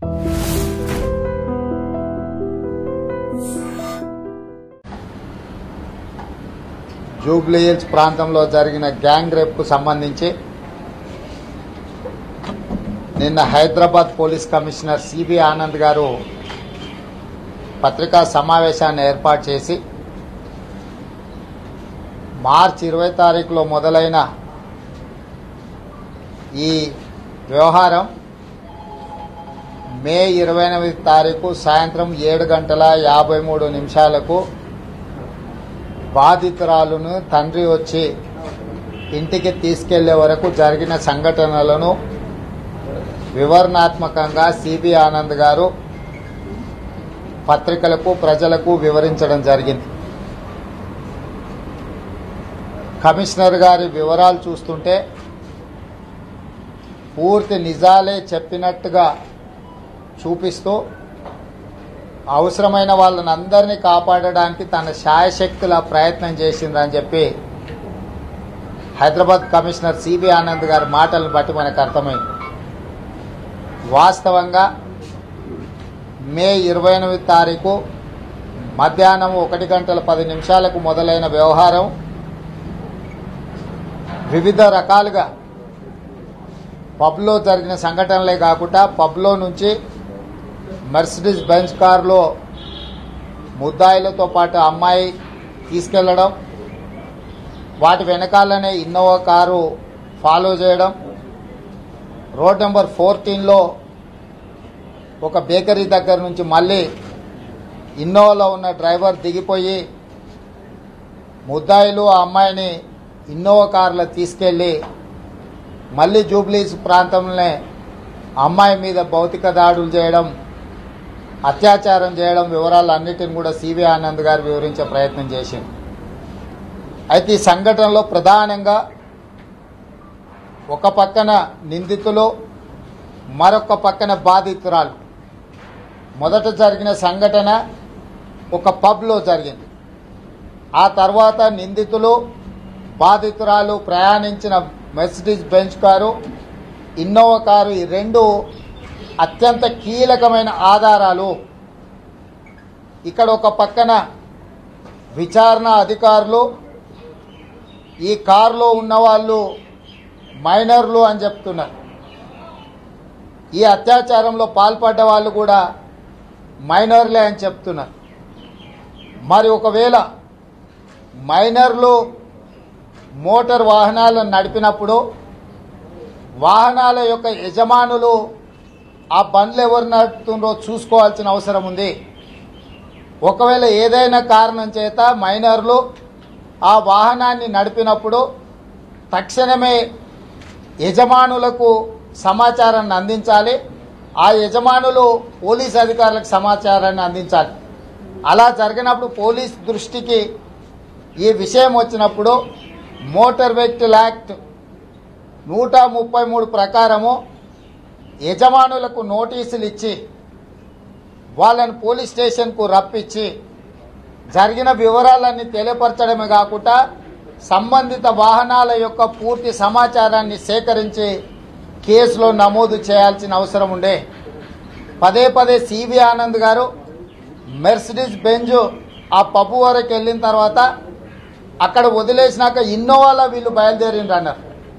Jubilee hills ప్రాంతంలో జరిగిన gang రేప్కు సంబంధించి నిన్న హైదరాబాద్ పోలీస్ కమిషనర్ సిబి ఆనంద్ గారు పత్రికా సమావేశాన్ని ఏర్పాటు చేసి మార్చ్ ఇరవై తారీఖులో మొదలైన ఈ వ్యవహారం మే ఇరవై ఎనిమిది తారీఖు సాయంత్రం ఏడు గంటల యాభై మూడు నిమిషాలకు బాధితురాలును తండ్రి వచ్చి ఇంటికి తీసుకెళ్లే వరకు జరిగిన సంఘటనలను వివరణాత్మకంగా సిబి ఆనంద్ గారు పత్రికలకు ప్రజలకు వివరించడం జరిగింది కమిషనర్ గారి వివరాలు చూస్తుంటే పూర్తి నిజాలే చెప్పినట్టుగా చూపిస్తూ అవసరమైన వాళ్ళని అందరినీ కాపాడడానికి తన శాయశక్తుల ప్రయత్నం చేసిందని చెప్పి హైదరాబాద్ కమిషనర్ సిబి ఆనంద్ గారి మాటలను బట్టి మనకు అర్థమైంది వాస్తవంగా మే ఇరవై ఎనిమిది తారీఖు మధ్యాహ్నం ఒకటి గంటల పది నిమిషాలకు మొదలైన వ్యవహారం వివిధ రకాలుగా పబ్లో జరిగిన సంఘటనలే కాకుండా పబ్లో నుంచి మెర్సిడీస్ బెంచ్ కారులో ముద్దాయిలతో పాటు అమ్మాయి తీసుకెళ్లడం వాటి వెనకాలనే ఇన్నోవా కారు ఫాలో చేయడం రోడ్ నెంబర్ ఫోర్టీన్లో ఒక బేకరీ దగ్గర నుంచి మళ్ళీ ఇన్నోవాలో ఉన్న డ్రైవర్ దిగిపోయి ముద్దాయిలు ఆ అమ్మాయిని ఇన్నోవా కారులో తీసుకెళ్ళి మళ్ళీ జూబ్లీస్ ప్రాంతంలోనే అమ్మాయి మీద భౌతిక దాడులు చేయడం అత్యాచారం చేయడం వివరాలన్నిటిని కూడా సివి ఆనంద్ గారు వివరించే ప్రయత్నం చేసింది అయితే ఈ సంఘటనలో ప్రధానంగా ఒక పక్కన నిందితులు మరొక పక్కన బాధితురాలు మొదట జరిగిన సంఘటన ఒక పబ్లో జరిగింది ఆ తర్వాత నిందితులు బాధితురాలు ప్రయాణించిన Mercedes Benz car Innova car ఈ రెండు అత్యంత కీలకమైన ఆధారాలు ఇక్కడ ఒక పక్కన విచారణ అధికారులు ఈ కారులో ఉన్న వాళ్ళు మైనర్లు అని చెప్తున్నారు ఈ అత్యాచారంలో పాల్పడ్డ వాళ్ళు కూడా మైనర్లే అని చెప్తున్నారు మరి ఒకవేళ మైనర్లు మోటార్ వాహనాలను నడిపినప్పుడు వాహనాల యొక్క యజమానులు ఆ బండ్లు ఎవరు నడుపుతుండ్రో చూసుకోవాల్సిన అవసరం ఉంది ఒకవేళ ఏదైనా కారణం చేత మైనర్లు ఆ వాహనాన్ని నడిపినప్పుడు తక్షణమే యజమానులకు సమాచారాన్ని అందించాలి ఆ యజమానులు పోలీస్ అధికారులకు సమాచారాన్ని అందించాలి అలా జరిగినప్పుడు పోలీస్ దృష్టికి ఈ విషయం వచ్చినప్పుడు మోటార్ వెహికల్ యాక్ట్ నూట ముప్పై మూడు ప్రకారము యజమానులకు నోటీసులు ఇచ్చి వాళ్ళని పోలీస్ స్టేషన్కు రప్పించి జరిగిన వివరాలన్నీ తెలియపరచడమే కాకుండా సంబంధిత వాహనాల యొక్క పూర్తి సమాచారాన్ని సేకరించి కేసులో నమోదు చేయాల్సిన అవసరం ఉండే పదే పదే సివి ఆనంద్ గారు మెర్సిడీస్ బెంజ్ ఆ పబ్బు వరకు వెళ్ళిన తర్వాత అక్కడ వదిలేసినాక ఇన్నోవాలో వీళ్ళు బయలుదేరిండ్రు అన్నారు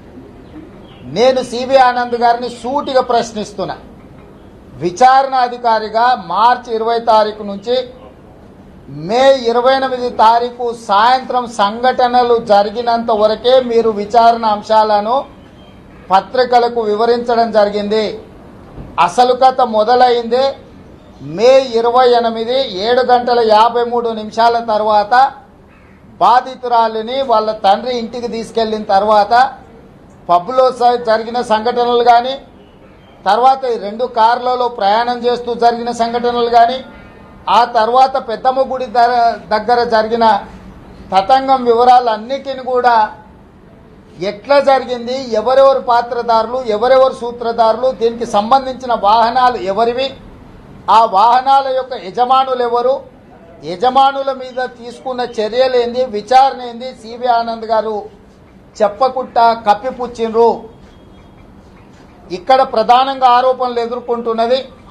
నేను సివి ఆనంద్ గారిని సూటిగా ప్రశ్నిస్తున్నా విచారణ అధికారిగా మార్చి ఇరవై తారీఖు నుంచి మే ఇరవై ఎనిమిది తారీఖు సాయంత్రం సంఘటనలు జరిగినంత వరకే మీరు విచారణ అంశాలను పత్రికలకు వివరించడం జరిగింది అసలు కథ మొదలైంది మే ఇరవై ఎనిమిది ఏడు గంటల యాభై మూడు నిమిషాల తర్వాత బాధితురాలిని వాళ్ళ తండ్రి ఇంటికి తీసుకెళ్లిన తర్వాత పబ్లో స- జరిగిన సంఘటనలు కానీ తర్వాత ఈ రెండు కార్లలో ప్రయాణం చేస్తూ జరిగిన సంఘటనలు కానీ ఆ తర్వాత పెద్దమ్మ గుడి ద- దగ్గర జరిగిన తతంగం వివరాలన్నిటిని కూడా ఎట్లా జరిగింది ఎవరెవరు పాత్రదారులు ఎవరెవరు సూత్రధారులు దీనికి సంబంధించిన వాహనాలు ఎవరివి ఆ వాహనాల యొక్క యజమానులు ఎవరు యజమానుల మీద తీసుకున్న చర్యలు ఏంది విచారణ ఏంది సివి ఆనంద్ గారు చెప్పకుండా కప్పిపుచ్చిండ్రు ఇక్కడ ప్రధానంగా ఆరోపణలు ఎదుర్కొంటున్నది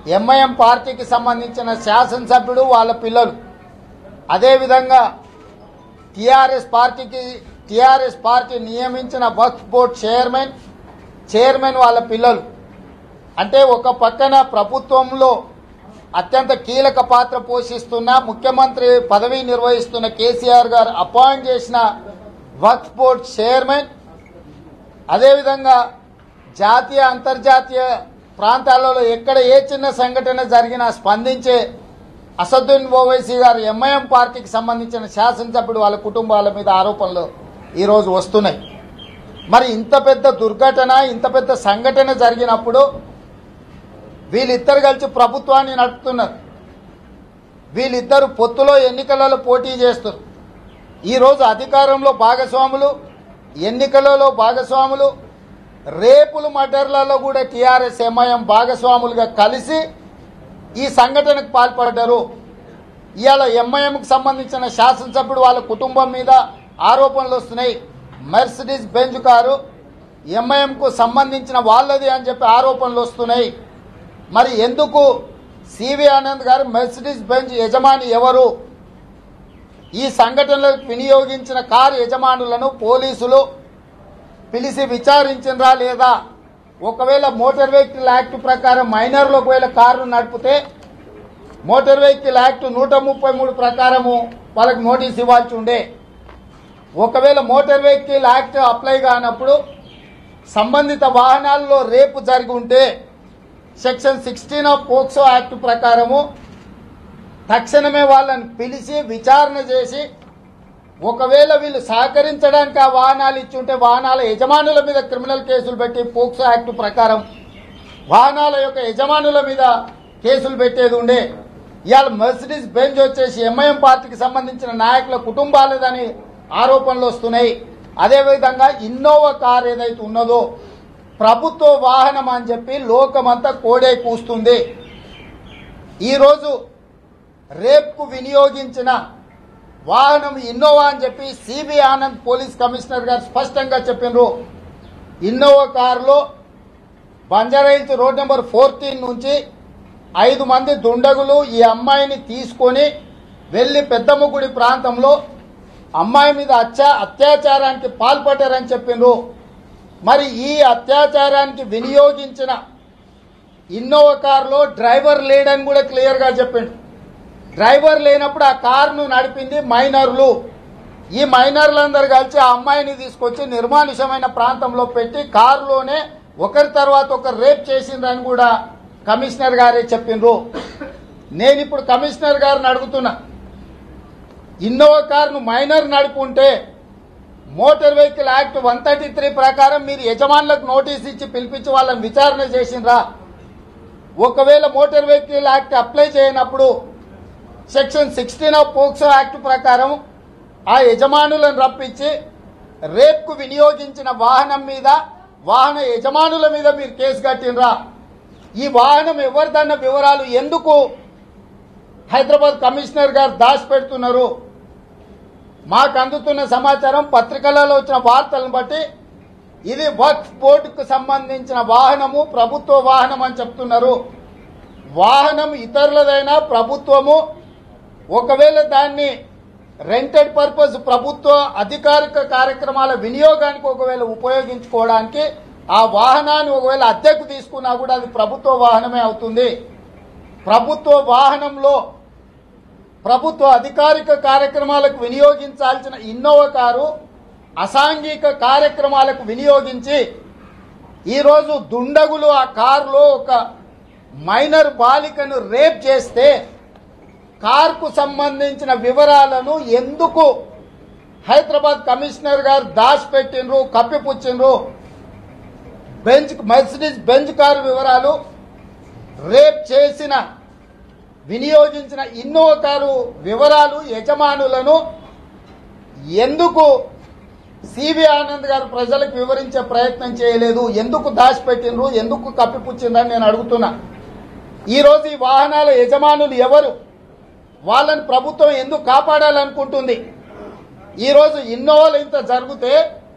ఎంఐఎం పార్టీకి సంబంధించిన శాసనసభ్యుడు వాళ్ళ పిల్లలు అదేవిధంగా టిఆర్ఎస్ పార్టీకి టిఆర్ఎస్ పార్టీ నియమించిన వక్ఫ్ బోర్డ్ చైర్మన్ చైర్మన్ వాళ్ళ పిల్లలు అంటే ఒక పక్కన ప్రభుత్వంలో అత్యంత కీలక పాత్ర పోషిస్తున్న ముఖ్యమంత్రి పదవి నిర్వహిస్తున్న కేసీఆర్ గారు అపాయింట్ చేసిన వక్ఫ్ బోర్డ్ చైర్మన్ అదేవిధంగా జాతీయ అంతర్జాతీయ ప్రాంతాలలో ఎక్కడ ఏ చిన్న సంఘటన జరిగినా స్పందించే అసదుద్దీన్ ఓవైసీ గారు ఎంఐఎం పార్టీకి సంబంధించిన శాసనసభ్యుడు వాళ్ళ కుటుంబాల మీద ఆరోపణలు ఈరోజు వస్తున్నాయి మరి ఇంత పెద్ద దుర్ఘటన ఇంత పెద్ద సంఘటన జరిగినప్పుడు వీళ్ళిద్దరు కలిసి ప్రభుత్వాన్ని నడుపుతున్నారు వీళ్ళిద్దరు పొత్తులో ఎన్నికలలో పోటీ చేస్తారు ఈరోజు అధికారంలో భాగస్వాములు ఎన్నికలలో భాగస్వాములు రేపులు మర్డర్లలో కూడా టీఆర్ఎస్ ఎంఐఎం భాగస్వాములుగా కలిసి ఈ సంఘటనకు పాల్పడ్డారు ఇవాళ ఎంఐఎంకి సంబంధించిన శాసనసభ్యుడు వాళ్ళ కుటుంబం మీద ఆరోపణలు వస్తున్నాయి మెర్సిడీస్ బెంజ్ కారు ఎంఐఎంకు సంబంధించిన వాళ్ళది అని చెప్పి ఆరోపణలు వస్తున్నాయి మరి ఎందుకు సివి ఆనంద్ గారు మెర్సిడీస్ బెంజ్ యజమాని ఎవరు ఈ సంఘటనలకు వినియోగించిన కారు యజమానులను పోలీసులు పిలిచి విచారించినరా లేదా ఒకవేళ మోటార్ వెహికల్ యాక్ట్ ప్రకారం మైనర్లు ఒకవేళ కారు నడిపితే మోటార్ వెహికల్ యాక్ట్ నూట ముప్పై మూడు ప్రకారము వాళ్ళకి నోటీస్ ఇవ్వాల్సి ఉండే ఒకవేళ మోటార్ వెహికల్ యాక్ట్ అప్లై కానప్పుడు సంబంధిత వాహనాల్లో రేపు జరిగి ఉంటే section sixteen of POCSO act ప్రకారము తక్షణమే వాళ్ళని పిలిచి విచారణ చేసి ఒకవేళ వీళ్ళు సహకరించడానికి ఆ వాహనాలు ఇచ్చుంటే వాహనాల యజమానుల మీద క్రిమినల్ కేసులు పెట్టి పోక్సో యాక్ట్ ప్రకారం వాహనాల యొక్క యజమానుల మీద కేసులు పెట్టేది ఉండే ఇవాళ మెర్సిడీస్ బెంజ్ వచ్చేసి ఎంఐఎం పార్టీకి సంబంధించిన నాయకుల కుటుంబాలదని ఆరోపణలు వస్తున్నాయి అదేవిధంగా ఇన్నోవా కార్ ఏదైతే ఉన్నదో ప్రభుత్వ వాహనం అని చెప్పి లోకమంతా కోడే కూస్తుంది ఈరోజు రేప్కు వినియోగించిన వాహనం ఇన్నోవా అని చెప్పి సిబి ఆనంద్ పోలీస్ కమిషనర్ గారు స్పష్టంగా చెప్పినారు ఇన్నోవా కారులో బంజారాయిల్స్ రోడ్ నెంబర్ ఫోర్టీన్ నుంచి ఐదు మంది దుండగులు ఈ అమ్మాయిని తీసుకొని వెళ్లి పెద్దమ్మగుడి ప్రాంతంలో అమ్మాయి మీద అత్యా అత్యాచారానికి పాల్పడ్డారని చెప్పిండ్రు మరి ఈ అత్యాచారానికి వినియోగించిన ఇన్నోవా కారులో డ్రైవర్ లేడని కూడా క్లియర్గా చెప్పిండు డ్రైవర్ లేనప్పుడు ఆ కారును నడిపింది మైనర్లు ఈ మైనర్లందరూ కలిసి ఆ అమ్మాయిని తీసుకొచ్చి నిర్మానుషమైన ప్రాంతంలో పెట్టి కారులోనే ఒకరి తర్వాత ఒకరు రేప్ చేసిండ్రని కూడా కమిషనర్ గారే చెప్పిండ్రు నేను ఇప్పుడు కమిషనర్ గారిని అడుగుతున్నా ఇన్నోవా కారును మైనర్ నడుపుంటే motor vehicle act one thirty three ప్రకారం మీరు యజమానులకు నోటీస్ ఇచ్చి పిలిపించి వాళ్ళని విచారణ చేసిండ్రా ఒకవేళ మోటార్ వెహికల్ యాక్ట్ అప్లై చేయనప్పుడు section sixteen of POCSO act ప్రకారం ఆ యజమానులను రప్పించి రేప్కు వినియోగించిన వాహనం మీద వాహన యజమానుల మీద మీరు కేసు కట్టినరా ఈ వాహనం ఎవరిదన్న వివరాలు ఎందుకు హైదరాబాద్ కమిషనర్ గారు దాచిపెడుతున్నారు మాకు అందుతున్న సమాచారం పత్రికలలో వచ్చిన వార్తలను బట్టి ఇది వక్ఫ్ బోర్డుకు సంబంధించిన వాహనము ప్రభుత్వ వాహనం అని చెప్తున్నారు వాహనం ఇతరులదైనా ప్రభుత్వము ఒకవేళ దాన్ని రెంటెడ్ పర్పస్ ప్రభుత్వ అధికారిక కార్యక్రమాల వినియోగానికి ఒకవేళ ఉపయోగించుకోవడానికి ఆ వాహనాన్ని ఒకవేళ అద్దెకు తీసుకున్నా కూడా అది ప్రభుత్వ వాహనమే అవుతుంది ప్రభుత్వ వాహనంలో ప్రభుత్వ అధికారిక కార్యక్రమాలకు వినియోగించాల్సిన ఇన్నోవా కారు అసాంఘిక కార్యక్రమాలకు వినియోగించి ఈరోజు దుండగులు ఆ కారులో ఒక మైనర్ బాలికను రేప్ చేస్తే కార్కు సంబంధించిన వివరాలను ఎందుకు హైదరాబాద్ కమిషనర్ గారు దాచిపెట్టిండ్రు కప్పిపుచ్చిండ్రు బెంచ్ మెర్సిడీస్ బెంచ్ కారు వివరాలు రేప్ చేసిన వినియోగించిన ఇన్నోవా కారు వివరాలు యజమానులను ఎందుకు సివి ఆనంద్ గారు ప్రజలకు వివరించే ప్రయత్నం చేయలేదు ఎందుకు దాచిపెట్టిండ్రు ఎందుకు కప్పిపుచ్చిండ్రని నేను అడుగుతున్నా ఈరోజు ఈ వాహనాల యజమానులు ఎవరు వాళ్ళని ప్రభుత్వం ఎందుకు కాపాడాలనుకుంటుంది ఈరోజు ఇన్నోవాలు ఇంత జరిగితే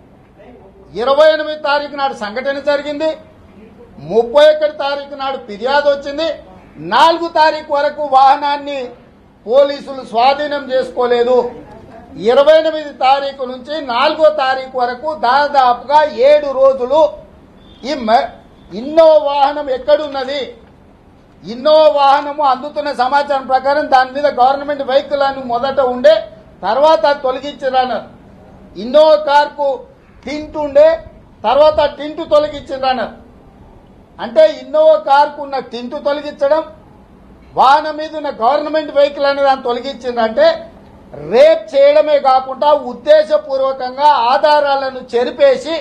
ఇరవై ఎనిమిది తారీఖు నాడు సంఘటన జరిగింది ముప్పై ఒకటి తారీఖు నాడు ఫిర్యాదు వచ్చింది నాలుగు తారీఖు వరకు వాహనాన్ని పోలీసులు స్వాధీనం చేసుకోలేదు ఇరవై ఎనిమిది తారీఖు నుంచి నాలుగో తారీఖు వరకు దాదాపుగా ఏడు రోజులు ఈ మ- ఇన్నోవా వాహనం ఎక్కడున్నది ఇన్నోవా వాహనము అందుతున్న సమాచారం ప్రకారం దాని మీద గవర్నమెంట్ వెహికల్ అని మొదట ఉండే తర్వాత తొలగించారన్నారు ఇన్నోవా కార్కు టింట్ ఉండే తర్వాత టింటు తొలగించారన్నారు అంటే ఇన్నోవా కార్కు ఉన్న టింటు తొలగించడం వాహనం మీద ఉన్న గవర్నమెంట్ వెహికల్ అనే దాన్ని తొలగించిందంటే రేప్ చేయడమే కాకుండా ఉద్దేశపూర్వకంగా ఆధారాలను చెరిపేసి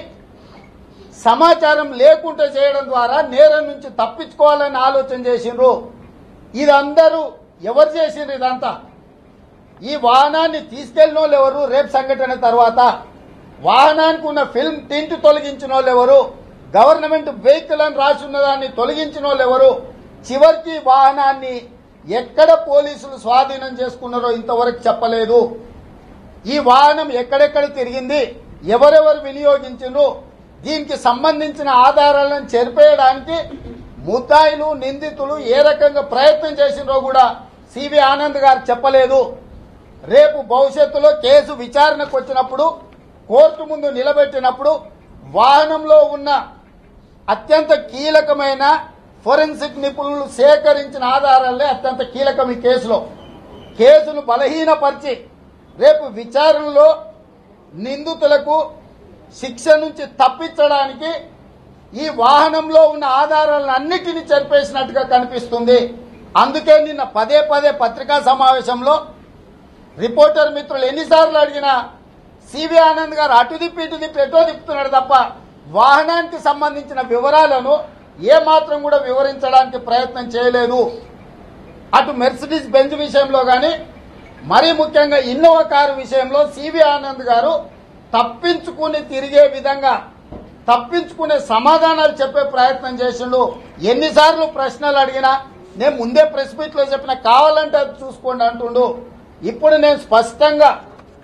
సమాచారం లేకుండా చేయడం ద్వారా నేరం నుంచి తప్పించుకోవాలని ఆలోచన చేసిండ్రు ఇదందరూ ఎవరు చేసిండ్రు ఇదంతా ఈ వాహనాన్ని తీసుకెళ్లిన వాళ్ళు ఎవరు రేపు సంఘటన తర్వాత వాహనానికి ఉన్న ఫిల్మ్ టింట్ తొలగించిన వాళ్ళు ఎవరు గవర్నమెంట్ వెహికల్ అని రాసి ఉన్న దాన్ని తొలగించిన వాళ్ళు ఎవరు చివరికి వాహనాన్ని ఎక్కడ పోలీసులు స్వాధీనం చేసుకున్నారో ఇంతవరకు చెప్పలేదు ఈ వాహనం ఎక్కడెక్కడ తిరిగింది ఎవరెవరు వినియోగించారు దీనికి సంబంధించిన ఆధారాలను చెరిపేయడానికి ముద్దాయిలు నిందితులు ఏ రకంగా ప్రయత్నం చేసినో కూడా సివి ఆనంద్ గారు చెప్పలేదు రేపు భవిష్యత్తులో కేసు విచారణకు వచ్చినప్పుడు కోర్టు ముందు నిలబెట్టినప్పుడు వాహనంలో ఉన్న అత్యంత కీలకమైన ఫోరెన్సిక్ నిపుణులు సేకరించిన ఆధారాలే అత్యంత కీలకం ఈ కేసులో కేసును బలహీనపరిచి రేపు విచారణలో నిందితులకు శిక్ష నుంచి తప్పించడానికి ఈ వాహనంలో ఉన్న ఆధారాలను అన్నిటినీ చెరిపేసినట్టుగా కనిపిస్తుంది అందుకే నిన్న పదే పదే పత్రికా సమావేశంలో రిపోర్టర్ మిత్రులు ఎన్నిసార్లు అడిగినా సివి ఆనంద్ గారు అటు తిప్పి ఇటు తిప్పి ఎటో తిప్పుతున్నాడు తప్ప వాహనానికి సంబంధించిన వివరాలను ఏ మాత్రం కూడా వివరించడానికి ప్రయత్నం చేయలేదు అటు మెర్సిడీస్ బెంజ్ విషయంలో కానీ మరీ ముఖ్యంగా ఇన్నోవా కారు విషయంలో సివి ఆనంద్ గారు తప్పించుకుని తిరిగే విధంగా తప్పించుకునే సమాధానాలు చెప్పే ప్రయత్నం చేసిండు ఎన్నిసార్లు ప్రశ్నలు అడిగినా నేను ముందే ప్రెస్ మీట్ లో చెప్పిన కావాలంటే అది చూసుకోండి అంటుండు ఇప్పుడు నేను స్పష్టంగా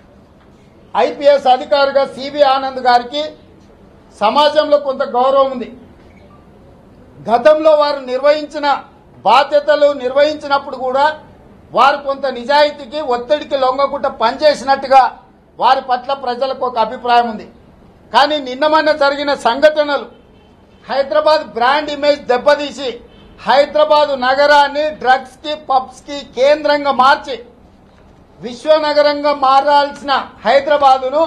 ఐపీఎస్ అధికారిగా సివి ఆనంద్ గారికి సమాజంలో కొంత గౌరవం ఉంది గతంలో వారు నిర్వహించిన బాధ్యతలు నిర్వహించినప్పుడు కూడా వారు కొంత నిజాయితీకి ఒత్తిడికి లొంగకుండా పనిచేసినట్టుగా వారి పట్ల ప్రజలకు ఒక అభిప్రాయం ఉంది కానీ నిన్న మొన్న జరిగిన సంఘటనలు హైదరాబాద్ బ్రాండ్ ఇమేజ్ దెబ్బతీసి హైదరాబాద్ నగరాన్ని డ్రగ్స్ కి పబ్స్ కి కేంద్రంగా మార్చి విశ్వనగరంగా మారాల్సిన హైదరాబాదును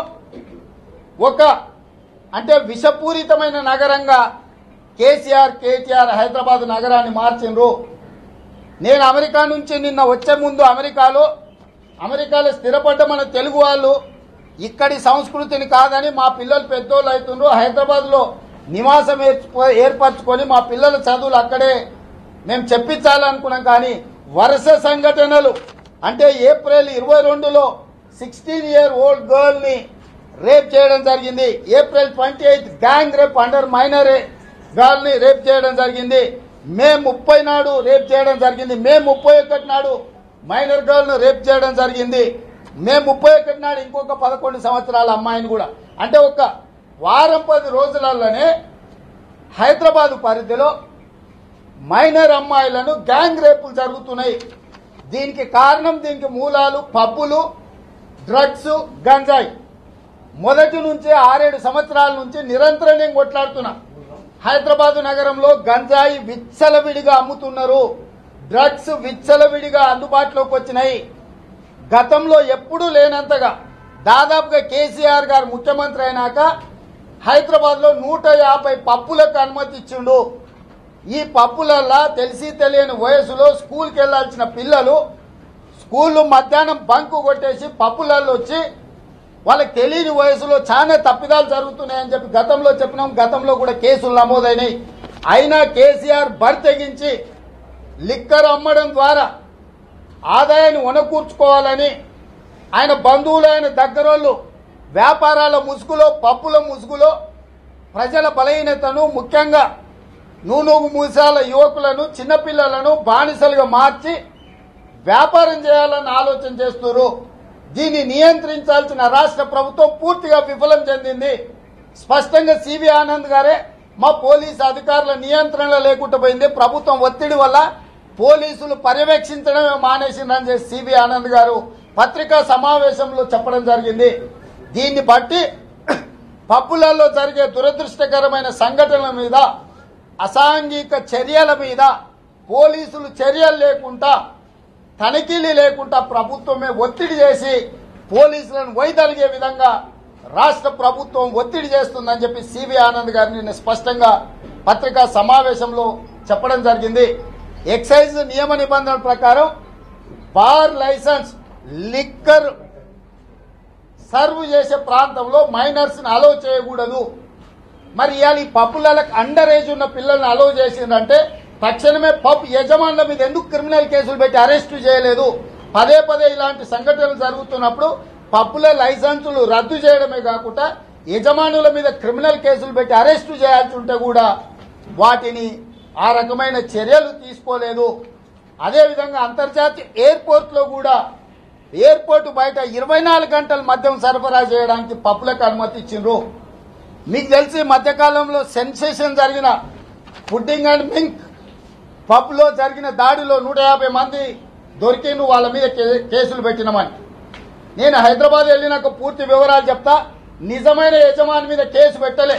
ఒక అంటే విషపూరితమైన నగరంగా కేసీఆర్ కేటీఆర్ హైదరాబాద్ నగరాన్ని మార్చిండ్రు నేను అమెరికా నుంచి నిన్న వచ్చే ముందు అమెరికాలో అమెరికాలో స్థిరపడ్డ మన తెలుగు వాళ్ళు ఇక్కడి సంస్కృతిని కాదని మా పిల్లలు పెద్దోళ్ళు అవుతుండ్రు హైదరాబాద్లో నివాసం ఏర్ప- ఏర్పరచుకొని మా పిల్లల చదువులు అక్కడే మేము చెప్పించాలనుకున్నాం కానీ వరుస సంఘటనలు అంటే ఏప్రిల్ ఇరవై రెండులో సిక్స్టీన్ ఇయర్ ఓల్డ్ గర్ల్ ని రేప్ చేయడం జరిగింది April twenty eighth gang rape under minor girl ని రేప్ చేయడం జరిగింది మే ముప్పై నాడు రేప్ చేయడం జరిగింది మే ముప్పై ఒకటి నాడు మైనర్ గర్ల్ ను రేప్ చేయడం జరిగింది మే ముప్పై ఒకటి నాడు ఇంకొక పదకొండు సంవత్సరాల అమ్మాయిని కూడా అంటే ఒక వారం పది రోజులలోనే హైదరాబాద్ పరిధిలో మైనర్ అమ్మాయిలను గ్యాంగ్ రేపులు జరుగుతున్నాయి దీనికి కారణం దీనికి మూలాలు పబ్బులు డ్రగ్స్ గంజాయి మొదటి నుంచే ఆరేడు సంవత్సరాల నుంచి నిరంతరం నేను కొట్లాడుతున్నా హైదరాబాద్ నగరంలో గంజాయి విచ్చలవిడిగా అమ్ముతున్నారు డ్రగ్స్ విచ్చలవిడిగా అందుబాటులోకి వచ్చినాయి గతంలో ఎప్పుడూ లేనంతగా దాదాపుగా కేసీఆర్ గారు ముఖ్యమంత్రి అయినాక హైదరాబాద్ లో నూట యాభై పప్పులకు అనుమతి ఇచ్చిండు ఈ పప్పులల్లా తెలిసి తెలియని వయసులో స్కూల్కి వెళ్లాల్సిన పిల్లలు స్కూళ్ళు మధ్యాహ్నం బంకు కొట్టేసి పప్పులలో వచ్చి వాళ్ళకి తెలియని వయసులో చాలా తప్పిదాలు జరుగుతున్నాయని చెప్పి గతంలో చెప్పినాం గతంలో కూడా కేసులు నమోదైనాయి అయినా కేసీఆర్ బరితెగించి లిక్కర్ అమ్మడం ద్వారా ఆదాయాన్ని వనకూర్చుకోవాలని ఆయన బంధువులు ఆయన దగ్గరోళ్ళు వ్యాపారాల ముసుగులో పప్పుల ముసుగులో ప్రజల బలహీనతను ముఖ్యంగా నూనూగు మూసాల యువకులను చిన్నపిల్లలను బానిసలుగా మార్చి వ్యాపారం చేయాలని ఆలోచన చేస్తున్నారు దీన్ని నియంత్రించాల్సిన రాష్ట్ర ప్రభుత్వం పూర్తిగా విఫలం చెందింది స్పష్టంగా సివి ఆనంద్ గారే మా పోలీస్ అధికారుల నియంత్రణ లేకుండా పోయింది ప్రభుత్వం ఒత్తిడి వల్ల పోలీసులు పర్యవేక్షించడమే మానేసిందని చెప్పి సిబి ఆనంద్ గారు పత్రికా సమావేశంలో చెప్పడం జరిగింది దీన్ని బట్టి పప్పులలో జరిగే దురదృష్టకరమైన సంఘటనల మీద అసాంఘిక చర్యల మీద పోలీసులు చర్యలు లేకుండా తనిఖీలు లేకుండా ప్రభుత్వమే ఒత్తిడి చేసి పోలీసులను వైదొలిగే విధంగా రాష్ట్ర ప్రభుత్వం ఒత్తిడి చేస్తుందని చెప్పి సివి ఆనంద్ గారు నిన్న స్పష్టంగా పత్రికా సమావేశంలో చెప్పడం జరిగింది ఎక్సైజ్ నియమ నిబంధనల ప్రకారం బార్ లైసెన్స్ లిక్కర్ సర్వ్ చేసే ప్రాంతంలో మైనర్స్ ని అలో చేయకూడదు మరి ఇవాళ ఈ పప్పులకు అండర్ ఏజ్ ఉన్న పిల్లల్ని అలో చేసిందంటే తక్షణమే పబ్ యజమానుల మీద ఎందుకు క్రిమినల్ కేసులు పెట్టి అరెస్టు చేయలేదు పదే పదే ఇలాంటి సంఘటనలు జరుగుతున్నప్పుడు పప్పుల లైసెన్సులు రద్దు చేయడమే కాకుండా యజమానుల మీద క్రిమినల్ కేసులు పెట్టి అరెస్టు చేయాల్సి ఉంటే కూడా వాటిని ఆ రకమైన చర్యలు తీసుకోలేదు అదేవిధంగా అంతర్జాతీయ ఎయిర్పోర్ట్లో కూడా ఎయిర్పోర్ట్ బయట ఇరవై నాలుగు గంటల మద్యం సరఫరా చేయడానికి పప్పులకు అనుమతి ఇచ్చిండ్రు మీకు తెలిసి ఈ మధ్యకాలంలో సెన్సేషన్ జరిగిన పుడ్డింగ్ అండ్ మింక్ పబ్లో జరిగిన దాడిలో నూట యాభై మంది దొరికిండ్రు వాళ్ళ మీద కే- కేసులు పెట్టినామని నేను హైదరాబాద్ వెళ్ళినాక పూర్తి వివరాలు చెప్తా నిజమైన యజమాని మీద కేసు పెట్టలే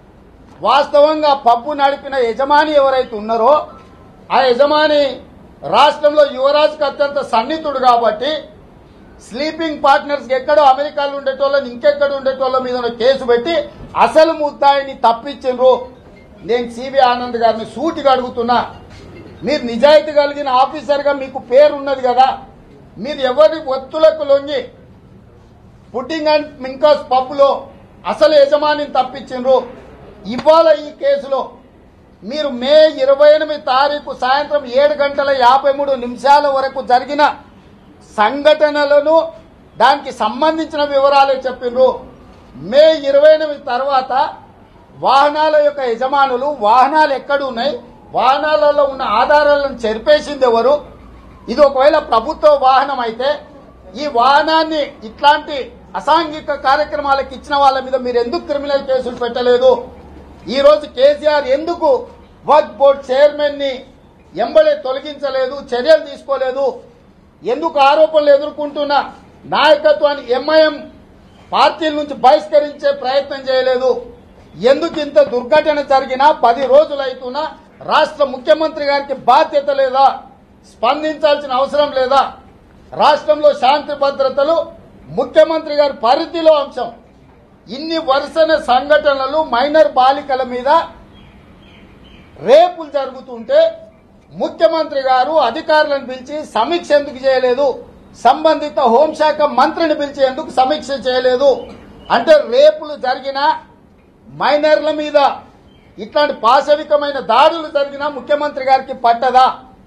వాస్తవంగా పబ్బు నడిపిన యజమాని ఎవరైతే ఉన్నారో ఆ యజమాని రాష్ట్రంలో యువరాజుకు అత్యంత సన్నిహితుడు కాబట్టి స్లీపింగ్ పార్ట్నర్స్ ఎక్కడో అమెరికాలో ఉండేటోళ్ళని ఇంకెక్కడ ఉండేటోళ్ళ మీద కేసు పెట్టి అసలు ముద్దాయిని తప్పించిండ్రు నేను సివి ఆనంద్ గారిని సూటిగా అడుగుతున్నా మీరు నిజాయితీ కలిగిన ఆఫీసర్గా మీకు పేరు ఉన్నది కదా మీరు ఎవరి ఒత్తులకు లొంగి పుడ్డింగ్ అండ్ మింకాస్ పప్పులో అసలు యజమానిని తప్పించిండ్రు ఇవాళ ఈ కేసులో మీరు మే ఇరవై ఎనిమిది తారీఖు సాయంత్రం ఏడు గంటల యాభై మూడు నిమిషాల వరకు జరిగిన సంఘటనలను దానికి సంబంధించిన వివరాలే చెప్పిండ్రు మే ఇరవై ఎనిమిది తర్వాత వాహనాల యొక్క యజమానులు వాహనాలు ఎక్కడ ఉన్నాయి వాహనాలలో ఉన్న ఆధారాలను చెరిపేసింది ఎవరు ఇది ఒకవేళ ప్రభుత్వ వాహనం అయితే ఈ వాహనాన్ని ఇట్లాంటి అసాంఘిక కార్యక్రమాలకు ఇచ్చిన వాళ్ళ మీద మీరు ఎందుకు క్రిమినల్ కేసులు పెట్టలేదు ఈ రోజు కేసీఆర్ ఎందుకు వర్క్ బోర్డ్ చైర్మన్ ని ఎంబడే తొలగించలేదు చర్యలు తీసుకోలేదు ఎందుకు ఆరోపణలు ఎదుర్కొంటున్న నాయకత్వాన్ని ఎంఐఎం పార్టీల నుంచి బహిష్కరించే ప్రయత్నం చేయలేదు ఎందుకు ఇంత దుర్ఘటన జరిగినా పది రోజులైతున్నా రాష్ట్ర ముఖ్యమంత్రి గారికి బాధ్యత లేదా స్పందించాల్సిన అవసరం లేదా రాష్ట్రంలో శాంతి భద్రతలు ముఖ్యమంత్రి గారి పరిధిలో అంశం ఇన్ని వరుసన సంఘటనలు మైనర్ బాలికల మీద రేపులు జరుగుతుంటే ముఖ్యమంత్రి గారు అధికారులను పిలిచి సమీక్ష ఎందుకు చేయలేదు సంబంధిత హోంశాఖ మంత్రిని పిలిచి ఎందుకు సమీక్ష చేయలేదు అంటే రేపులు జరిగిన మైనర్ల మీద ఇట్లాంటి పాశవికమైన దాడులు జరిగినా ముఖ్యమంత్రి గారికి పట్టదా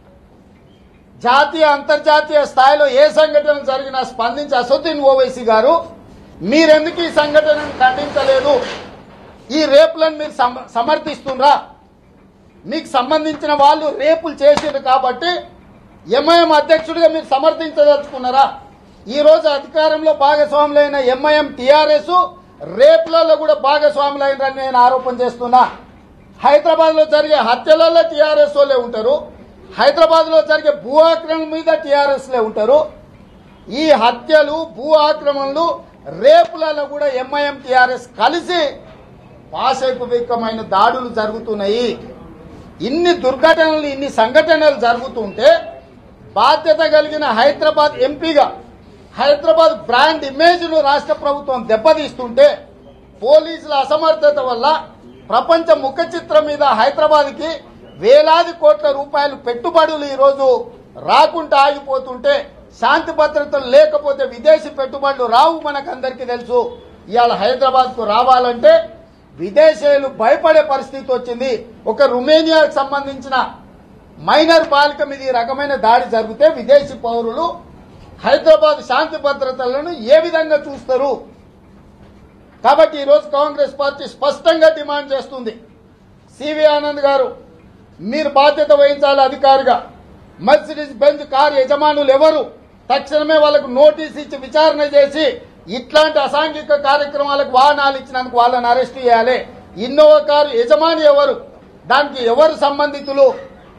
జాతీయ అంతర్జాతీయ స్థాయిలో ఏ సంఘటన జరిగినా స్పందించి అసదుద్దీన్ ఓవైసీ గారు మీరెందుకు ఈ సంఘటనను ఖండించలేదు ఈ రేపులను మీరు సమ- సమర్థిస్తుండ్రా మీకు సంబంధించిన వాళ్ళు రేపులు చేసారు కాబట్టి ఎంఐఎం అధ్యక్షుడిగా మీరు సమర్థించదలుచుకున్నారా ఈ రోజు అధికారంలో భాగస్వాములైన ఎంఐఎం టిఆర్ఎస్ రేపులలో కూడా భాగస్వాములైనరని నేను ఆరోపణ చేస్తున్నా హైదరాబాద్ లో జరిగే హత్యలలో టీఆర్ఎస్ వాళ్ళే ఉంటారు హైదరాబాద్ లో జరిగే భూ ఆక్రమణ మీద టీఆర్ఎస్ లే ఉంటారు ఈ హత్యలు భూ ఆక్రమణలు రేపులలో కూడా ఎంఐఎం టీఆర్ఎస్ కలిసి పాశవికమైన దాడులు జరుగుతున్నాయి ఇన్ని దుర్ఘటనలు ఇన్ని సంఘటనలు జరుగుతుంటే బాధ్యత కలిగిన హైదరాబాద్ ఎంపీగా హైదరాబాద్ బ్రాండ్ ఇమేజ్ ను రాష్ట్ర ప్రభుత్వం దెబ్బతీస్తుంటే పోలీసుల అసమర్థత వల్ల ప్రపంచ ముఖ చిత్రం మీద హైదరాబాద్ కి వేలాది కోట్ల రూపాయలు పెట్టుబడులు ఈ రోజు రాకుండా ఆగిపోతుంటే శాంతి భద్రతలు లేకపోతే విదేశీ పెట్టుబడులు రావు మనకందరికీ తెలుసు ఇవాళ హైదరాబాద్ కు రావాలంటే విదేశీయులు భయపడే పరిస్థితి వచ్చింది ఒక రుమేనియాకు సంబంధించిన మైనర్ బాలిక మీద ఈ రకమైన దాడి జరిగితే విదేశీ పౌరులు హైదరాబాద్ శాంతి భద్రతలను ఏ విధంగా చూస్తారు కాబట్టి ఈరోజు కాంగ్రెస్ పార్టీ స్పష్టంగా డిమాండ్ చేస్తుంది సివి ఆనంద్ గారు మీరు బాధ్యత వహించాలి అధికారిగా మర్సిడీస్ బెంజ్ కారు యజమానులు ఎవరు తక్షణమే వాళ్ళకు నోటీస్ ఇచ్చి విచారణ చేసి ఇట్లాంటి అసాంఘిక కార్యక్రమాలకు వాహనాలు ఇచ్చినందుకు వాళ్ళని అరెస్ట్ చేయాలి ఇన్నోవా కారు యజమాని ఎవరు దానికి ఎవరు సంబంధితులు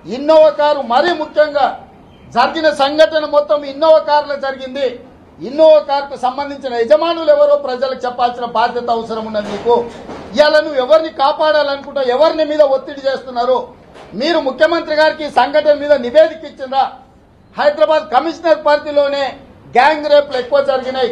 ఇన్నోవా కారు మరీ ముఖ్యంగా జరిగిన సంఘటన మొత్తం ఇన్నోవా కారులో జరిగింది ఇన్నోవా కారుకు సంబంధించిన యజమానులు ఎవరో ప్రజలకు చెప్పాల్సిన బాధ్యత అవసరం ఉన్నది మీకు ఇవాళ నువ్వు ఎవరిని కాపాడాలనుకుంటా ఎవరిని మీద ఒత్తిడి చేస్తున్నారు మీరు ముఖ్యమంత్రి గారికి ఈ సంఘటన మీద నివేదిక ఇచ్చిందా హైదరాబాద్ కమిషనర్ పరిధిలోనే గ్యాంగ్ రేపులు ఎక్కువ జరిగినాయి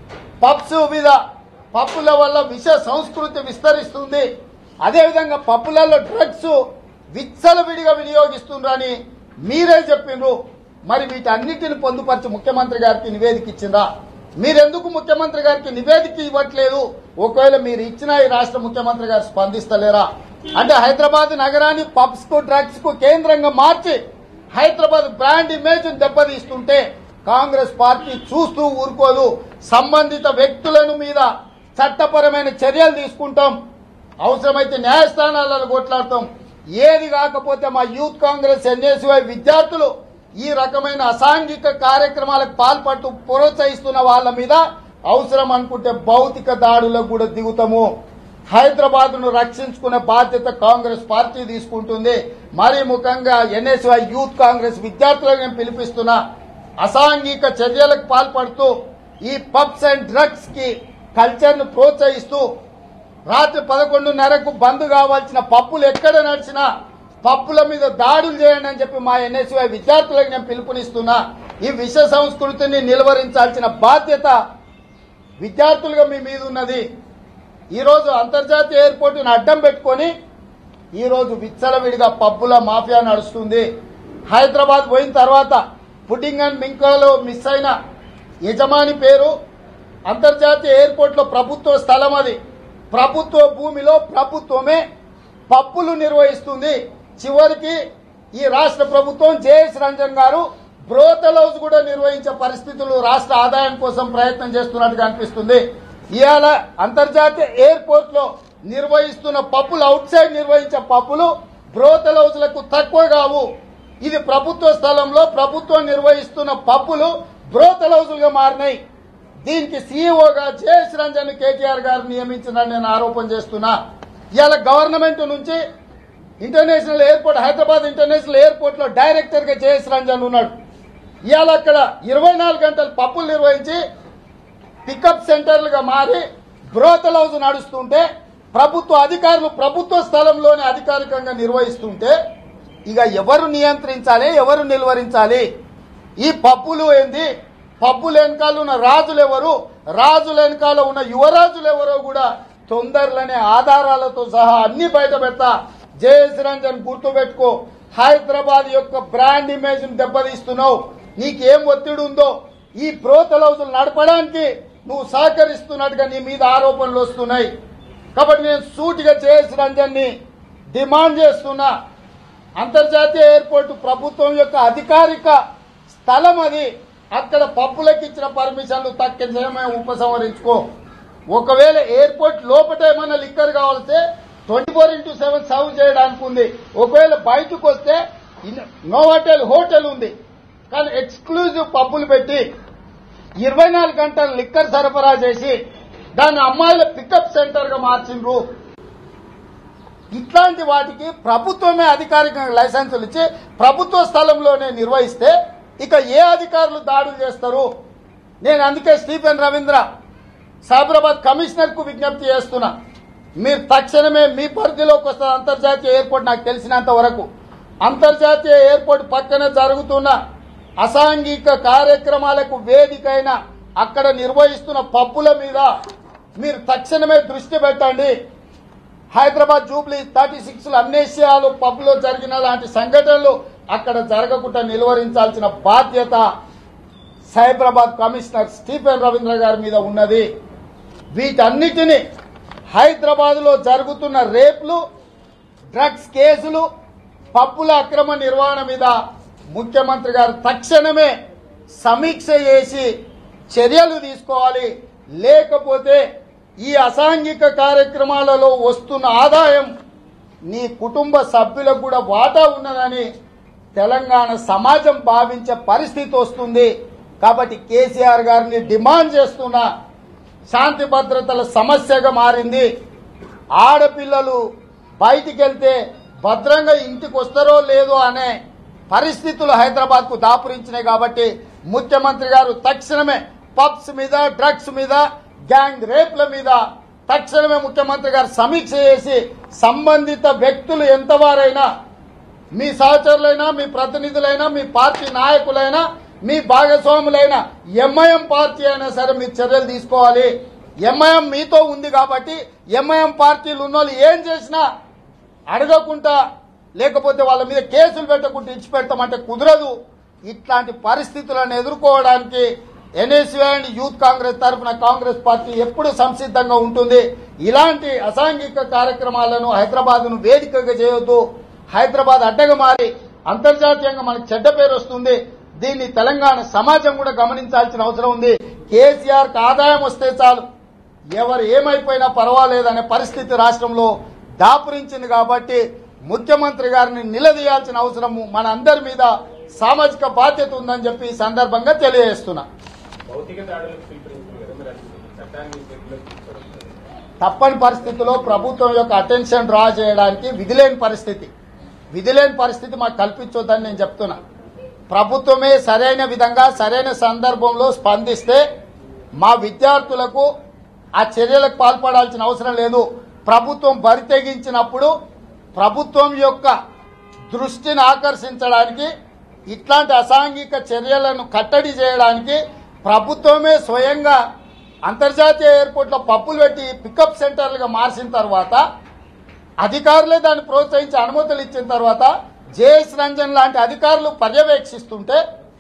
పబ్స్ మీద పప్పుల వల్ల విష సంస్కృతి విస్తరిస్తుంది అదేవిధంగా పప్పులలో డ్రగ్స్ విచ్చలవిడిగా వినియోగిస్తుండ్రని మీరే చెప్పిండ్రు మరి వీటన్నిటిని పొందుపరిచి ముఖ్యమంత్రి గారికి నివేదిక ఇచ్చిందా మీరెందుకు ముఖ్యమంత్రి గారికి నివేదిక ఇవ్వట్లేదు ఒకవేళ మీరు ఇచ్చినా ఈ రాష్ట్ర ముఖ్యమంత్రి గారు స్పందిస్తలేరా అంటే హైదరాబాద్ నగరాన్ని పబ్స్ కు డ్రగ్స్ కు కేంద్రంగా మార్చి హైదరాబాద్ బ్రాండ్ ఇమేజ్ దెబ్బతీస్తుంటే కాంగ్రెస్ పార్టీ చూస్తూ ఊరుకోదు సంబంధిత వ్యక్తులను మీద చట్టపరమైన చర్యలు తీసుకుంటాం అవసరమైతే న్యాయస్థానాలలో కొట్లాడతాం ఏది కాకపోతే మా యూత్ కాంగ్రెస్ ఎన్ఎస్వై విద్యార్థులు ఈ రకమైన అసాంఘిక కార్యక్రమాలకు పాల్పడుతూ ప్రోత్సహిస్తున్న వాళ్ళ మీద అవసరం అనుకుంటే భౌతిక దాడులకు కూడా దిగుతాము హైదరాబాద్ ను రక్షించుకునే బాధ్యత కాంగ్రెస్ పార్టీ తీసుకుంటుంది మరీ ముఖ్యంగా ఎన్ఎస్వై యూత్ కాంగ్రెస్ విద్యార్థులకు నేను పిలిపిస్తున్నా అసాంఘిక చర్యలకు పాల్పడుతూ ఈ పబ్స్ అండ్ డ్రగ్స్ కి కల్చర్ ను ప్రోత్సహిస్తూ రాత్రి పదకొండున్నరకు బంద్ కావాల్సిన పప్పులు ఎక్కడ నడిచినా పప్పుల మీద దాడులు చేయండి అని చెప్పి మా ఎన్ఎస్వై విద్యార్థులకు నేను పిలుపునిస్తున్నా ఈ విష సంస్కృతిని నిలువరించాల్సిన బాధ్యత విద్యార్థులుగా మీ మీద ఉన్నది ఈరోజు అంతర్జాతీయ ఎయిర్పోర్టును అడ్డం పెట్టుకొని ఈరోజు విచ్చలవిడిగా పబ్బుల మాఫియా నడుస్తుంది హైదరాబాద్ పోయిన తర్వాత పుడ్డింగ్ అండ్ మింకాలో మిస్ అయిన యజమాని పేరు అంతర్జాతీయ ఎయిర్పోర్ట్లో ప్రభుత్వ స్థలం అది ప్రభుత్వ భూమిలో ప్రభుత్వమే పప్పులు నిర్వహిస్తుంది చివరికి ఈ రాష్ట్ర ప్రభుత్వం జేఎస్ రంజన్ గారు బ్రోతల్ హౌస్ కూడా నిర్వహించే పరిస్థితులు రాష్ట్ర ఆదాయం కోసం ప్రయత్నం చేస్తున్నట్టుగా అనిపిస్తుంది ఇవాళ అంతర్జాతీయ ఎయిర్పోర్ట్ లో నిర్వహిస్తున్న పప్పులు అవుట్ సైడ్ నిర్వహించే పప్పులు బ్రోతల్ హౌస్లకు తక్కువ కావు ఇది ప్రభుత్వ స్థలంలో ప్రభుత్వం నిర్వహిస్తున్న పప్పులు బ్రోతల్ హౌస్లుగా మారినాయి దీనికి సీఈఓగా జేఎస్ రంజన్ కేటీఆర్ గారు నియమించిందని నేను ఆరోపణ చేస్తున్నా ఇవాళ గవర్నమెంట్ నుంచి international airport Hyderabad international airport లో డైరెక్టర్ గా జేఎస్ రంజన్ ఉన్నాడు ఇవాళ అక్కడ ఇరవై నాలుగు గంటలు పప్పులు నిర్వహించి పికప్ సెంటర్లుగా మారి బ్రోతల్ హౌస్ నడుస్తుంటే ప్రభుత్వ అధికారులు ప్రభుత్వ స్థలంలోనే అధికారికంగా నిర్వహిస్తుంటే ఇక ఎవరు నియంత్రించాలి ఎవరు నిలువరించాలి ఈ పప్పులు ఏంది పప్పుల వెనకాల ఉన్న రాజులు ఎవరు రాజుల వెనకాల ఉన్న యువరాజులు ఎవరో కూడా తొందరలోనే ఆధారాలతో సహా అన్ని బయట పెడతా జేఎస్ రంజన్ గుర్తు పెట్టుకో హైదరాబాద్ యొక్క బ్రాండ్ ఇమేజ్ దెబ్బతీస్తున్నావు నీకేం ఒత్తిడి ఉందో ఈ ప్రోతల్ హౌసులు నడపడానికి నువ్వు సహకరిస్తున్నట్టుగా నీ మీద ఆరోపణలు వస్తున్నాయి కాబట్టి నేను సూటిగా జేఎస్ రంజన్ ని డిమాండ్ చేస్తున్నా అంతర్జాతీయ ఎయిర్పోర్టు ప్రభుత్వం యొక్క అధికారిక స్థలం అది అక్కడ పప్పులకు ఇచ్చిన పర్మిషన్లు తక్షణమే ఉపసంహరించుకో ఒకవేళ ఎయిర్పోర్ట్ లోపల ఏమైనా లిక్కర్ కావాల్స్తే twenty four into seven serve చేయడానికి ఉంది ఒకవేళ బయటకు వస్తే ఇన్- నోవాటెల్ హోటల్ ఉంది కానీ ఎక్స్క్లూజివ్ పబ్బులు పెట్టి ఇరవై నాలుగు గంటలు లిక్కర్ సరఫరా చేసి దాన్ని అమ్మాయిల పికప్ సెంటర్ గా మార్చిండ్రు ఇట్లాంటి వాటికి ప్రభుత్వమే అధికారికంగా లైసెన్సులు ఇచ్చి ప్రభుత్వ స్థలంలోనే నిర్వహిస్తే ఇక ఏ అధికారులు దాడులు చేస్తారు నేను అందుకే స్టీఫెన్ రవీంద్ర సైబరాబాద్ కమిషనర్ కు విజ్ఞప్తి చేస్తున్నా మీరు తక్షణమే మీ పరిధిలోకి వస్తున్న అంతర్జాతీయ ఎయిర్పోర్ట్ నాకు తెలిసినంత వరకు అంతర్జాతీయ ఎయిర్పోర్ట్ పక్కన జరుగుతున్న అసాంఘిక కార్యక్రమాలకు వేదికైన అక్కడ నిర్వహిస్తున్న పబ్బుల మీద మీరు తక్షణమే దృష్టి పెట్టండి హైదరాబాద్ జూబ్లీ థర్టీ సిక్స్ అమ్నేషియాలు పబ్లో జరిగిన లాంటి సంఘటనలు అక్కడ జరగకుండా నిలువరించాల్సిన బాధ్యత సైబరాబాద్ కమిషనర్ స్టీఫెన్ రవీంద్ర గారి మీద ఉన్నది వీటన్నిటిని హైదరాబాద్ లో జరుగుతున్న రేప్లు డ్రగ్స్ కేసులు పప్పుల అక్రమ నిర్వహణ మీద ముఖ్యమంత్రి గారు తక్షణమే సమీక్ష చేసి చర్యలు తీసుకోవాలి లేకపోతే ఈ అసాంఘిక కార్యక్రమాలలో వస్తున్న ఆదాయం నీ కుటుంబ సభ్యులకు కూడా వాటా ఉన్నదని తెలంగాణ సమాజం భావించే పరిస్థితి వస్తుంది కాబట్టి కేసీఆర్ గారిని డిమాండ్ చేస్తున్నా శాంతి భద్రతల సమస్యగా మారింది ఆడపిల్లలు బయటికి వెళ్తే భద్రంగా ఇంటికి వస్తారో లేదో అనే పరిస్థితులు హైదరాబాద్ కు దాపురించినాయి కాబట్టి ముఖ్యమంత్రి గారు తక్షణమే పబ్స్ మీద డ్రగ్స్ మీద గ్యాంగ్ రేప్ల మీద తక్షణమే ముఖ్యమంత్రి గారు సమీక్ష చేసి సంబంధిత వ్యక్తులు ఎంతవారైనా మీ సహచరులైనా మీ ప్రతినిధులైనా మీ పార్టీ నాయకులైనా మీ భాగస్వాములైన ఎంఐఎం పార్టీ అయినా సరే మీరు చర్యలు తీసుకోవాలి ఎంఐఎం మీతో ఉంది కాబట్టి ఎంఐఎం పార్టీలు ఉన్నోళ్ళు ఏం చేసినా అడగకుండా లేకపోతే వాళ్ళ మీద కేసులు పెట్టకుండా ఇచ్చిపెడతామంటే కుదరదు ఇట్లాంటి పరిస్థితులను ఎదుర్కోవడానికి ఎన్ఎస్యూ అండ్ యూత్ కాంగ్రెస్ తరఫున కాంగ్రెస్ పార్టీ ఎప్పుడు సంసిద్ధంగా ఉంటుంది ఇలాంటి అసాంఘిక కార్యక్రమాలను హైదరాబాద్ను వేదికగా చేయొద్దు హైదరాబాద్ అడ్డగా మారి అంతర్జాతీయంగా మనకు చెడ్డ పేరు వస్తుంది దీన్ని తెలంగాణ సమాజం కూడా గమనించాల్సిన అవసరం ఉంది కేసీఆర్ కి ఆదాయం వస్తే చాలు ఎవరు ఏమైపోయినా పర్వాలేదనే పరిస్థితి రాష్ట్రంలో దాపురించింది కాబట్టి ముఖ్యమంత్రి గారిని నిలదీయాల్సిన అవసరం మన అందరి మీద సామాజిక బాధ్యత ఉందని చెప్పి ఈ సందర్భంగా తెలియజేస్తున్నా భౌతిక దాడులకు పిలుపునిస్తుంది కదా మరి అది చట్టాన్ని చేతిలోకి తీసుకోవడం తప్పని పరిస్థితిలో ప్రభుత్వం యొక్క అటెన్షన్ డ్రా చేయడానికి విధిలేని పరిస్థితి విధిలేని పరిస్థితి మాకు కల్పించొద్దని నేను చెప్తున్నా ప్రభుత్వమే సరైన విధంగా సరైన సందర్భంలో స్పందిస్తే మా విద్యార్థులకు ఆ చర్యలకు పాల్పడాల్సిన అవసరం లేదు ప్రభుత్వం బరి తెగించినప్పుడు ప్రభుత్వం యొక్క దృష్టిని ఆకర్షించడానికి ఇట్లాంటి అసాంఘిక చర్యలను కట్టడి చేయడానికి ప్రభుత్వమే స్వయంగా అంతర్జాతీయ ఎయిర్పోర్ట్లో పప్పులు పెట్టి పికప్ సెంటర్లుగా మార్చిన తర్వాత అధికారులే దాన్ని ప్రోత్సహించి అనుమతులు ఇచ్చిన తర్వాత జేఎస్ రంజన్ లాంటి అధికారులు పర్యవేక్షిస్తుంటే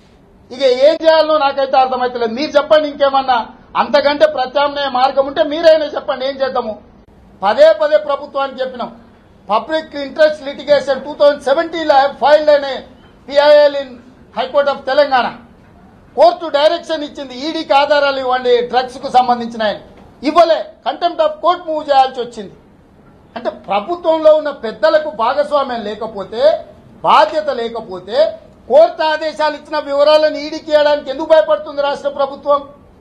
ఇక ఏం చేయాలో నాకైతే అర్థమవుతలేదు మీరు చెప్పండి ఇంకేమన్నా అంతకంటే ప్రత్యామ్నాయ మార్గం ఉంటే మీరైనా చెప్పండి ఏం చేద్దాము పదే పదే ప్రభుత్వానికి చెప్పినాం public interest litigation two thousand సెవెంటీలో ఫైల్డ్ అనే PIL in high court of Telangana court direction ఇచ్చింది ఈడీకి ఆధారాలు ఇవ్వండి డ్రగ్స్ కు సంబంధించిన ఇవ్వలే కంటెంప్ట్ ఆఫ్ కోర్ట్ మూవ్ చేయాల్సి వచ్చింది అంటే ప్రభుత్వంలో ఉన్న పెద్దలకు భాగస్వామ్యం లేకపోతే బాధ్యత లేకపోతే కోర్టు ఆదేశాలు ఇచ్చిన వివరాలను ఈడీకి ఇవ్వడానికి ఎందుకు భయపడుతుంది రాష్ట్ర ప్రభుత్వం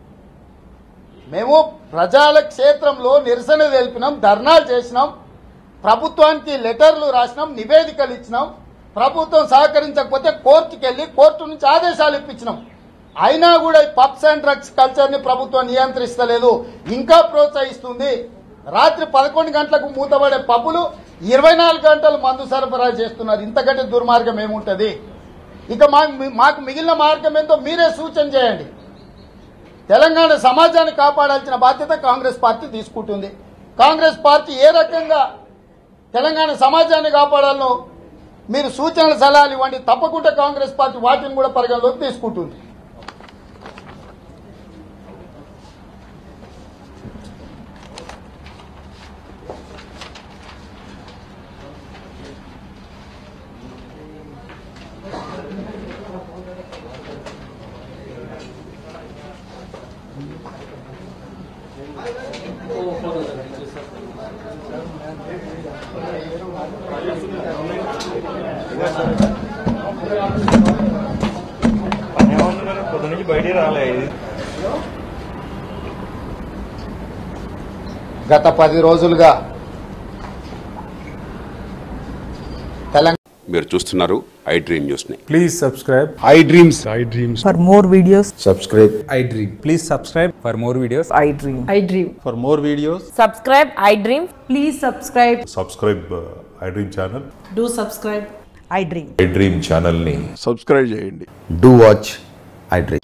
మేము ప్రజల క్షేత్రంలో నిరసన తెలిపినాం ధర్నాలు చేసినాం ప్రభుత్వానికి లెటర్లు రాసినాం నివేదికలు ఇచ్చినాం ప్రభుత్వం సహకరించకపోతే కోర్టుకి వెళ్లి కోర్టు నుంచి ఆదేశాలు ఇప్పించినాం అయినా కూడా ఈ పబ్స్ అండ్ డ్రగ్స్ కల్చర్ ని ప్రభుత్వం నియంత్రిస్తలేదు ఇంకా ప్రోత్సహిస్తుంది రాత్రి పదకొండు గంటలకు మూతపడే పబ్బులు ఇరవై నాలుగు గంటలు మందు సరఫరా చేస్తున్నారు ఇంతకంటే దుర్మార్గం ఏముంటది ఇక మాకు మాకు మిగిలిన మార్గం ఏందో మీరే సూచన చేయండి తెలంగాణ సమాజాన్ని కాపాడాల్సిన బాధ్యత కాంగ్రెస్ పార్టీ తీసుకుంటుంది కాంగ్రెస్ పార్టీ ఏ రకంగా తెలంగాణ సమాజాన్ని కాపాడాలనో మీరు సూచనలు సలహాలు ఇవ్వండి తప్పకుండా కాంగ్రెస్ పార్టీ వాటిని కూడా పరిగణలోకి తీసుకుంటుంది పని ఏమన్నారు పొద్దు నుంచి బయటికి రాలే గత పది రోజులుగా తెలంగాణ మీరు చూస్తున్నారు ఐ డ్రీమ్ న్యూస్ని Please subscribe. I dreams I dreams. For more videos, subscribe I dream. Please subscribe for more videos. I dream. I dream. For more videos subscribe i dream Please subscribe. Subscribe I dream channel Do subscribe. I dream. I dream ఛానల్ని subscribe చేయండి Do watch I dream.